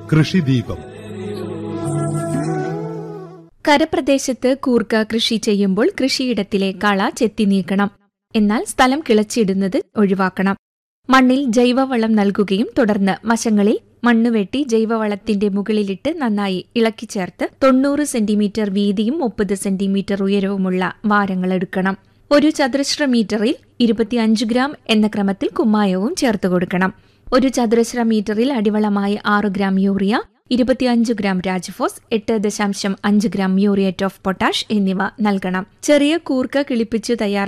കൃഷിദീപം കരപ്രദേശത്ത് കൂർക്ക കൃഷി ചെയ്യുമ്പോൾ കൃഷിയിടത്തിലെ കള ചെത്തി നീക്കണം എന്നാൽ സ്ഥലം കിളച്ചിടുന്നത് ഒഴിവാക്കണം മണ്ണിൽ ജൈവവളം നൽകുകയും തുടർന്ന് വശങ്ങളിൽ മണ്ണുവെട്ടി ജൈവവളത്തിന്റെ മുകളിലിട്ട് നന്നായി ഇളക്കി ചേർത്ത് തൊണ്ണൂറ് സെന്റിമീറ്റർ വീതിയും മുപ്പത് സെന്റിമീറ്റർ ഉയരവുമുള്ള വാരങ്ങൾ എടുക്കണം ഒരു ചതുരശ്ര മീറ്ററിൽ ഇരുപത്തിയഞ്ച് ഗ്രാം എന്ന ക്രമത്തിൽ കുമ്മായവും ചേർത്ത് കൊടുക്കണം ഒരു ചതുരശ്ര മീറ്ററിൽ അടിവളമായി ആറ് ഗ്രാം യൂറിയ ഇരുപത്തിയഞ്ച് ഗ്രാം രാജ്ഫോസ് എട്ട് ദശാംശം അഞ്ച് ഗ്രാം മ്യൂറിയേറ്റ് ഓഫ് പൊട്ടാഷ് എന്നിവ നൽകണം ചെറിയ കൂർക്ക കിളിപ്പിച്ച് തയ്യാറാക്കി